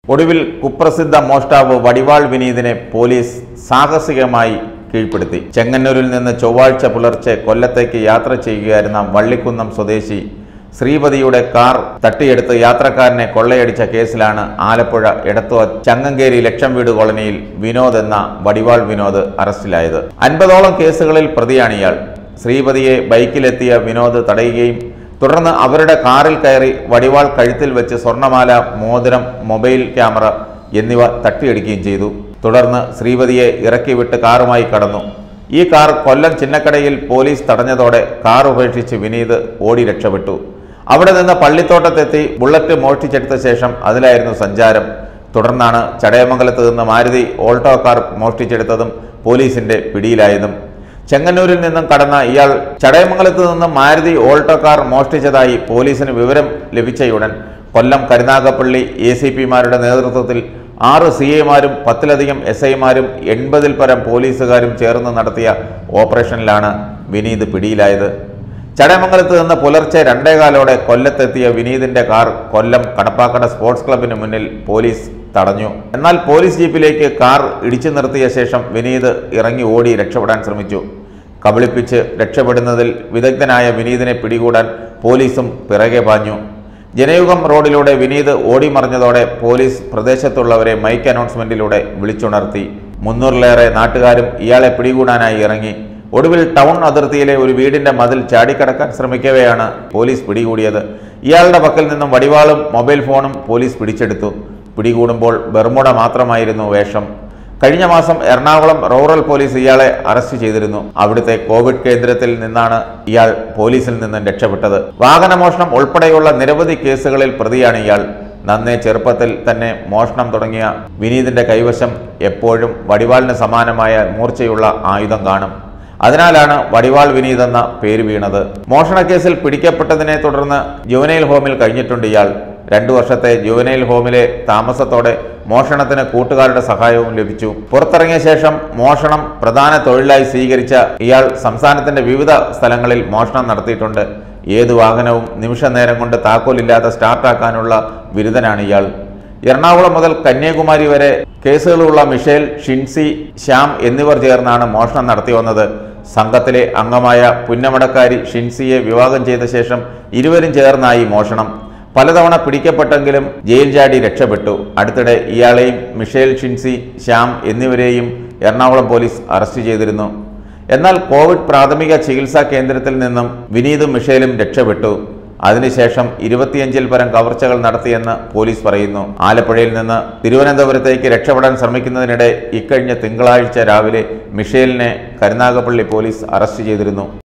ഒടുവിൽ കുപ്രസിദ്ധ മോഷ്ടാവ് വടിവാൾ വിനീതിനെ പോലീസ് സാഹസികമായി കീഴ്പ്പെടുത്തി ചെങ്ങന്നൂരിൽ നിന്ന് ചൊവ്വാഴ്ച പുലർച്ചെ കൊല്ലത്തേക്ക് യാത്ര ചെയ്യുകയായിരുന്ന വള്ളിക്കുന്നം സ്വദേശി ശ്രീപതിയുടെ കാർ തട്ടിയെടുത്ത് യാത്രക്കാരനെ കൊള്ളയടിച്ച കേസിലാണ് ആലപ്പുഴ എടത്തുവ ചങ്ങങ്കേരി ലക്ഷം വീട് കോളനിയിൽ വിനോദ് എന്ന വടിവാൾ വിനോദ് അറസ്റ്റിലായത് അൻപതോളം കേസുകളിൽ പ്രതിയാണ് ഇയാൾ ശ്രീപതിയെ ബൈക്കിലെത്തിയ വിനോദ് തടയുകയും തുടർന്ന് അവരുടെ കാറിൽ കയറി വടിവാൾ കഴുത്തിൽ വെച്ച് സ്വർണമാല മോതിരം മൊബൈൽ ക്യാമറ എന്നിവ തട്ടിയെടുക്കുകയും ചെയ്തു തുടർന്ന് ശ്രീപതിയെ ഇറക്കി വിട്ട് കാറുമായി കടന്നു ഈ കാർ കൊല്ലം ചിന്നക്കടയിൽ പോലീസ് തടഞ്ഞതോടെ കാർ ഉപേക്ഷിച്ച് വിനീത് ഓടി രക്ഷപ്പെട്ടു അവിടെ നിന്ന് പള്ളിത്തോട്ടത്തെത്തി ബുള്ളറ്റ് മോഷ്ടിച്ചെടുത്ത ശേഷം അതിലായിരുന്നു സഞ്ചാരം തുടർന്നാണ് ചടയമംഗലത്ത് നിന്ന് മാരുതി ഓൾട്ടോ കാർ മോഷ്ടിച്ചെടുത്തതും പോലീസിന്റെ പിടിയിലായതും ചെങ്ങന്നൂരിൽ നിന്നും കടന്ന ഇയാൾ ചടയമംഗലത്ത് നിന്നും മാരുതി ഓൾട്ടോ കാർ മോഷ്ടിച്ചതായി പോലീസിന് വിവരം ലഭിച്ചയുടൻ കൊല്ലം കരുനാഗപ്പള്ളി എ സി പിമാരുടെ നേതൃത്വത്തിൽ ആറ് സി ഐമാരും പത്തിലധികം എസ് ഐമാരും എൺപതിൽ പരം പോലീസുകാരും ചേർന്ന് നടത്തിയ ഓപ്പറേഷനിലാണ് വിനീത് പിടിയിലായത് ചടയമംഗലത്ത് നിന്ന് പുലർച്ചെ രണ്ടേകാലോടെ കൊല്ലത്തെത്തിയ വിനീതിന്റെ കാർ കൊല്ലം കടപ്പാക്കട സ്പോർട്സ് ക്ലബിന് മുന്നിൽ പോലീസ് തടഞ്ഞു എന്നാൽ പോലീസ് ജീപ്പിലേക്ക് കാർ ഇടിച്ചു നിർത്തിയ ശേഷം വിനീത് ഇറങ്ങി ഓടി രക്ഷപ്പെടാൻ ശ്രമിച്ചു കബളിപ്പിച്ച് രക്ഷപ്പെടുന്നതിൽ വിദഗ്ധനായ വിനീതിനെ പിടികൂടാൻ പോലീസും പിറകെ പാഞ്ഞു ജനയുഗം റോഡിലൂടെ വിനീത് ഓടിമറിഞ്ഞതോടെ പോലീസ് പ്രദേശത്തുള്ളവരെ മൈക്ക് അനൗൺസ്മെന്റിലൂടെ വിളിച്ചുണർത്തി മുന്നൂറിലേറെ നാട്ടുകാരും ഇയാളെ പിടികൂടാനായി ഇറങ്ങി ഒടുവിൽ ടൗൺ അതിർത്തിയിലെ ഒരു വീടിന്റെ മതിൽ ചാടിക്കടക്കാൻ ശ്രമിക്കവെയാണ് പോലീസ് പിടികൂടിയത് ഇയാളുടെ പക്കൽ നിന്നും വടിവാളും മൊബൈൽ ഫോണും പോലീസ് പിടിച്ചെടുത്തു പിടികൂടുമ്പോൾ ബെർമുട മാത്രമായിരുന്നു വേഷം കഴിഞ്ഞ മാസം എറണാകുളം റൂറൽ പോലീസ് ഇയാളെ അറസ്റ്റ് ചെയ്തിരുന്നു അവിടുത്തെ കോവിഡ് കേന്ദ്രത്തിൽ നിന്നാണ് ഇയാൾ പോലീസിൽ നിന്നും രക്ഷപ്പെട്ടത് വാഹനമോഷണം ഉൾപ്പെടെയുള്ള നിരവധി കേസുകളിൽ പ്രതിയാണ് ഇയാൾ നന്നേ ചെറുപ്പത്തിൽ തന്നെ മോഷണം തുടങ്ങിയ വിനീതിന്റെ കൈവശം എപ്പോഴും വടിവാളിന് സമാനമായ മൂർച്ചയുള്ള ആയുധം കാണും അതിനാലാണ് വടിവാൾ വിനീത് എന്ന പേര് വീണത് മോഷണക്കേസിൽ പിടിക്കപ്പെട്ടതിനെ തുടർന്ന് ജുവനൈൽ ഹോമിൽ കഴിഞ്ഞിട്ടുണ്ട് ഇയാൾ രണ്ടു വർഷത്തെ ജുവനൈൽ ഹോമിലെ താമസത്തോടെ മോഷണത്തിന് കൂട്ടുകാരുടെ സഹായവും ലഭിച്ചു പുറത്തിറങ്ങിയ ശേഷം മോഷണം പ്രധാന തൊഴിലായി സ്വീകരിച്ച ഇയാൾ സംസ്ഥാനത്തിന്റെ വിവിധ സ്ഥലങ്ങളിൽ മോഷണം നടത്തിയിട്ടുണ്ട് ഏത് വാഹനവും നിമിഷ നേരം കൊണ്ട് താക്കോലില്ലാതെ സ്റ്റാർട്ടാക്കാനുള്ള ബിരുദനാണ് ഇയാൾ എറണാകുളം മുതൽ കന്യാകുമാരി വരെ കേസുകളുള്ള മിഷേൽ ഷിൻസി ശ്യാം എന്നിവർ ചേർന്നാണ് മോഷണം നടത്തി വന്നത് സംഘത്തിലെ അംഗമായ പുന്നമടക്കാരി ഷിൻസിയെ വിവാഹം ചെയ്ത ശേഷം ഇരുവരും ചേർന്നായി മോഷണം പലതവണ പിടിക്കപ്പെട്ടെങ്കിലും ജയിൽ ചാടി രക്ഷപ്പെട്ടു അടുത്തിടെ ഇയാളെയും മിഷേൽ ഷിൻസി ശ്യാം എന്നിവരെയും എറണാകുളം പോലീസ് അറസ്റ്റ് ചെയ്തിരുന്നു എന്നാൽ കോവിഡ് പ്രാഥമിക ചികിത്സാ കേന്ദ്രത്തിൽ നിന്നും വിനീതും മിഷേലും രക്ഷപ്പെട്ടു അതിനുശേഷം ഇരുപത്തിയഞ്ചിൽ പരം കവർച്ചകൾ നടത്തിയെന്ന് പോലീസ് പറയുന്നു ആലപ്പുഴയിൽ നിന്ന് തിരുവനന്തപുരത്തേക്ക് രക്ഷപ്പെടാൻ ശ്രമിക്കുന്നതിനിടെ ഇക്കഴിഞ്ഞ തിങ്കളാഴ്ച രാവിലെ മിഷേലിനെ കരുനാഗപ്പള്ളി പോലീസ് അറസ്റ്റ് ചെയ്തിരുന്നു